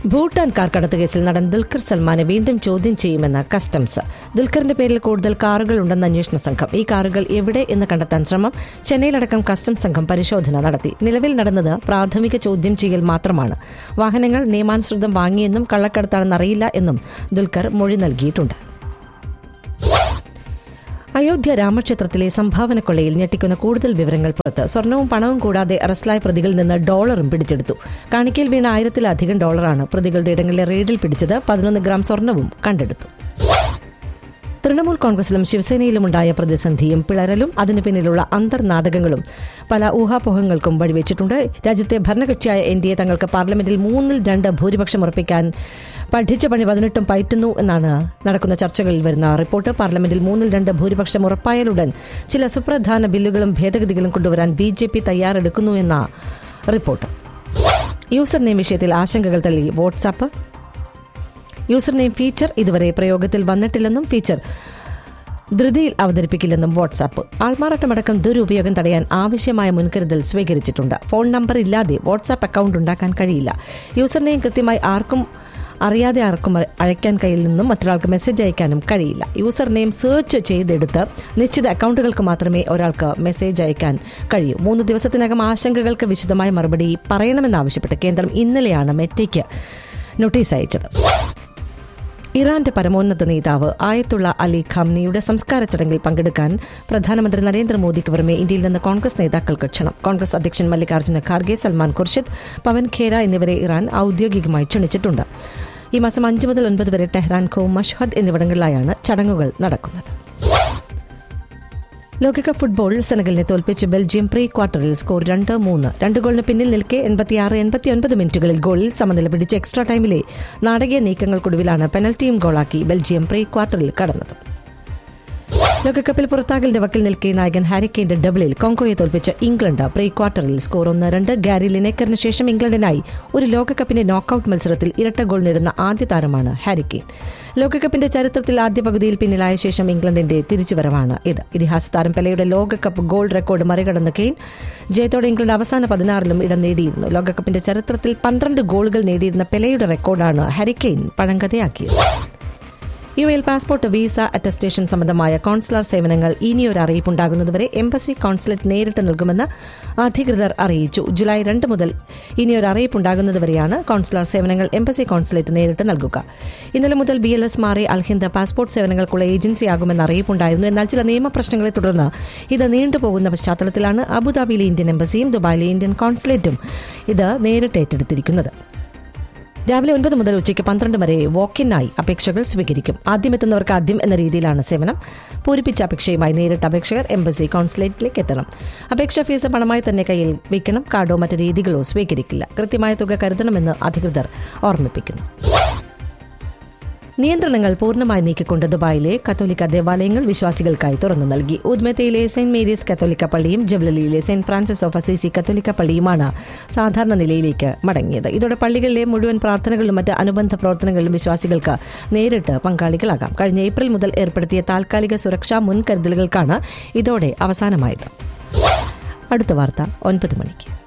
ഭൂട്ടാൻ കാർക്കടത്ത് കേസിൽ നടൻ ദുൽഖർ സൽമാനെ വീണ്ടും ചോദ്യം ചെയ്യുമെന്ന് കസ്റ്റംസ് ദുൽഖറിന്റെ പേരിൽ കൂടുതൽ കാറുകൾ ഉണ്ടെന്ന് അന്വേഷണ സംഘം ഈ കാറുകൾ എവിടെ എന്ന് കണ്ടെത്താൻ ശ്രമം ചെന്നൈയിലടക്കം കസ്റ്റംസ് സംഘം പരിശോധന നടത്തി നിലവിൽ നടന്നത് പ്രാഥമിക ചോദ്യം ചെയ്യൽ മാത്രമാണ് വാഹനങ്ങൾ നിയമാനുസൃതം വാങ്ങിയെന്നും കള്ളക്കടത്താണെന്നറിയില്ല എന്നും ദുൽഖർ മൊഴി നൽകിയിട്ടുണ്ട് അയോധ്യ രാമക്ഷേത്രത്തിലെ സംഭാവന കൊള്ളയിൽ ഞെട്ടിക്കുന്ന കൂടുതൽ വിവരങ്ങൾ പുറത്ത് സ്വർണവും പണവും കൂടാതെ അറസ്റ്റിലായ പ്രതികളിൽ നിന്ന് ഡോളറും പിടിച്ചെടുത്തു കാണിക്കയിൽ വീണ ആയിരത്തിലധികം ഡോളറാണ് പ്രതികളുടെ ഇടങ്ങളിലെ റെയ്ഡിൽ പിടിച്ചത് പതിനൊന്ന് ഗ്രാം സ്വർണവും കണ്ടെടുത്തു തൃണമൂൽ കോൺഗ്രസിലും ശിവസേനയിലുമുണ്ടായ പ്രതിസന്ധിയും പിളരലും അതിനു പിന്നിലുള്ള അന്തർനാടകങ്ങളും പല ഊഹാപോഹങ്ങൾക്കും വഴിവെച്ചിട്ടുണ്ട് രാജ്യത്തെ ഭരണകക്ഷിയായ എൻ ഡി എ തങ്ങൾക്ക് പാർലമെന്റിൽ മൂന്നിൽ രണ്ട് ഭൂരിപക്ഷം ഉറപ്പിക്കാൻ പഠിച്ച പണി പതിനെട്ടും പയറ്റുന്നു എന്നാണ് നടക്കുന്ന ചർച്ചകളിൽ വരുന്ന റിപ്പോർട്ട് പാർലമെന്റിൽ മൂന്നിൽ രണ്ട് ഭൂരിപക്ഷം ഉറപ്പായാലുടൻ ചില സുപ്രധാന ബില്ലുകളും ഭേദഗതികളും കൊണ്ടുവരാൻ ബി ജെ പി തയ്യാറെടുക്കുന്നു എന്ന റിപ്പോർട്ട് യൂസർ നെയിം വിഷയത്തിൽ ആശങ്കകൾ തള്ളി വാട്സാപ്പ് യൂസർ നെയിം ഫീച്ചർ ഇതുവരെ പ്രയോഗത്തിൽ വന്നിട്ടില്ലെന്നും ഫീച്ചർ ധൃതിയിൽ അവതരിപ്പിക്കില്ലെന്നും വാട്സാപ്പ് ആൾമാറാട്ടമടക്കം ദുരുപയോഗം തടയാൻ ആവശ്യമായ മുൻകരുതൽ സ്വീകരിച്ചിട്ടുണ്ട് ഫോൺ നമ്പർ ഇല്ലാതെ വാട്സാപ്പ് അക്കൗണ്ട് ഉണ്ടാക്കാൻ കഴിയില്ല യൂസർ നെയിം കൃത്യമായി ആർക്കും അറിയാതെ ആർക്കും അ- അയക്കാൻ കഴിയില്ലെന്നും മറ്റൊരാൾക്ക് മെസ്സേജ് അയക്കാനും കഴിയില്ല യൂസർ നെയിം സെർച്ച് ചെയ്തെടുത്ത് നിശ്ചിത അക്കൗണ്ടുകൾക്ക് മാത്രമേ ഒരാൾക്ക് മെസ്സേജ് അയക്കാൻ കഴിയൂ മൂന്ന് ദിവസത്തിനകം ആശങ്കകൾക്ക് വിശദമായ മറുപടി പറയണമെന്നാവശ്യപ്പെട്ട് കേന്ദ്രം ഇന്നലെയാണ് മെറ്റയ്ക്ക് നോട്ടീസ് അയച്ചത് ഇറാന്റെ പരമോന്നത നേതാവ് ആയത്തുള്ള അലി ഖാംനിയുടെ സംസ്കാര ചടങ്ങിൽ പങ്കെടുക്കാൻ പ്രധാനമന്ത്രി നരേന്ദ്രമോദിക്ക് പുറമെ ഇന്ത്യയിൽ നിന്ന് കോൺഗ്രസ് നേതാക്കൾക്ക് ക്ഷണം കോൺഗ്രസ് അധ്യക്ഷൻ മല്ലികാർജ്ജുന ഖാർഗെ സൽമാൻ ഖുർഷിദ് പവൻ ഖേര എന്നിവരെ ഇറാൻ ഔദ്യോഗികമായി ക്ഷണിച്ചിട്ടുണ്ട് ഈ മാസം അഞ്ച് മുതൽ ഒൻപത് വരെ ടെഹ്റാൻ ഖോ മഷ്ഹദ് എന്നിവിടങ്ങളിലായാണ് ചടങ്ങുകൾ നടക്കുന്നത് ലോകകപ്പ് ഫുട്ബോൾ സെനഗലിനെ തോൽപ്പിച്ച് ബെൽജിയം പ്രീ ക്വാർട്ടറിൽ സ്കോർ രണ്ട് മൂന്ന് രണ്ട് ഗോളിന് പിന്നിൽ നിൽക്കെ എൺപത്തിയാറ് എൺപത്തിയൊൻപത് മിനിറ്റുകളിൽ ഗോളിൽ സമനില പിടിച്ച് എക്സ്ട്രാ ടൈമിലെ നാടകീയ നീക്കങ്ങൾക്കൊടുവിലാണ് പെനൽറ്റിയും ഗോളാക്കി ബെൽജിയം പ്രീ ക്വാർട്ടറിൽ കടന്നത് ലോകകപ്പിൽ പുറത്താകലിന്റെ വക്കിൽ നിൽക്കെ നായകൻ ഹാരിക്കെയിന്റെ ഡബിളിൽ കോങ്കോയെ തോൽപ്പിച്ച ഇംഗ്ലണ്ട് പ്രീ ക്വാർട്ടറിൽ സ്കോർ ഒന്ന് രണ്ട് ഗാരി ലിനേക്കറിന് ശേഷം ഇംഗ്ലണ്ടിനായി ഒരു ലോകകപ്പിന്റെ നോക്കൌട്ട് മത്സരത്തിൽ ഇരട്ട ഗോൾ നേടുന്ന ആദ്യ താരമാണ് ഹാരിക്കെയിൻ ലോകകപ്പിന്റെ ചരിത്രത്തിൽ ആദ്യ പകുതിയിൽ പിന്നിലായ ശേഷം ഇംഗ്ലണ്ടിന്റെ തിരിച്ചുവരവാണ് ഇത് ഇതിഹാസ താരം പെലയുടെ ലോകകപ്പ് ഗോൾ റെക്കോർഡ് മറികടന്ന കെയ്ൻ ജയത്തോടെ ഇംഗ്ലണ്ട് അവസാന പതിനാറിലും ഇടം നേടിയിരുന്നു ലോകകപ്പിന്റെ ചരിത്രത്തിൽ പന്ത്രണ്ട് ഗോളുകൾ നേടിയിരുന്ന പെലയുടെ റെക്കോർഡാണ് ഹാരിക്കെയിൻ പഴങ്കഥയാക്കിയത് U L passport visa attestation സംബന്ധമായ കോൺസുലർ സേവനങ്ങൾ ഇനിയൊരു അറിയിപ്പുണ്ടാകുന്നതുവരെ എംബസി കോൺസുലേറ്റ് നേരിട്ട് നൽകുമെന്ന് അധികൃതർ അറിയിച്ചു ജൂലൈ രണ്ട് മുതൽ ഇനിയൊരു അറിയിപ്പുണ്ടാകുന്നതുവരെയാണ് കോൺസുലർ സേവനങ്ങൾ എംബസി കോൺസുലേറ്റ് നേരിട്ട് നൽകുക ഇന്നലെ മുതൽ ബി എൽ എസ് മാറി അൽഹിന്ദ് പാസ്പോർട്ട് സേവനങ്ങൾക്കുള്ള ഏജൻസിയാകുമെന്ന് അറിയിപ്പുണ്ടായിരുന്നു എന്നാൽ ചില നിയമപ്രശ്നങ്ങളെ തുടർന്ന് ഇത് നീണ്ടുപോകുന്ന പശ്ചാത്തലത്തിലാണ് അബുദാബിയിലെ ഇന്ത്യൻ എംബസിയും ദുബായിലെ ഇന്ത്യൻ കോൺസുലേറ്റും ഇത് നേരിട്ട് ഏറ്റെടുത്തിരിക്കുന്നത് രാവിലെ ഒൻപത് മുതൽ ഉച്ചയ്ക്ക് പന്ത്രണ്ട് വരെ വോക്കിനായി അപേക്ഷകൾ സ്വീകരിക്കും ആദ്യം എത്തുന്നവർക്ക് ആദ്യം എന്ന രീതിയിലാണ് സേവനം പൂരിപ്പിച്ച അപേക്ഷയുമായി നേരിട്ട് അപേക്ഷകർ എംബസി കോൺസുലേറ്റിലേക്ക് എത്തണം അപേക്ഷാ ഫീസ് പണമായി തന്നെ കയ്യിൽ വയ്ക്കണം കാർഡോ മറ്റ് രീതികളോ സ്വീകരിക്കില്ല കൃത്യമായ തുക കരുതണമെന്ന് അധികൃതർ ഓർമ്മിപ്പിക്കുന്നു നിയന്ത്രണങ്ങൾ പൂർണ്ണമായി നീക്കിക്കൊണ്ട് ദുബായിലെ കത്തോലിക്ക ദേവാലയങ്ങൾ വിശ്വാസികൾക്കായി തുറന്നു നൽകി ഉദ്മത്തയിലെ സെന്റ് മേരീസ് കത്തോലിക്ക പള്ളിയും ജബ്ലലിയിലെ സെന്റ് ഫ്രാൻസിസ് ഓഫ് അസീസി കത്തോലിക്ക പള്ളിയുമാണ് സാധാരണ നിലയിലേക്ക് മടങ്ങിയത് ഇതോടെ പള്ളികളിലെ മുഴുവൻ പ്രാർത്ഥനകളിലും മറ്റ് അനുബന്ധ പ്രവർത്തനങ്ങളിലും വിശ്വാസികൾക്ക് നേരിട്ട് പങ്കാളികളാകാം കഴിഞ്ഞ ഏപ്രിൽ മുതൽ ഏർപ്പെടുത്തിയ താൽക്കാലിക സുരക്ഷാ മുൻകരുതലുകൾക്കാണ് ഇതോടെ അവസാനമായത് അടുത്ത വാർത്ത ഒൻപത് മണിക്ക്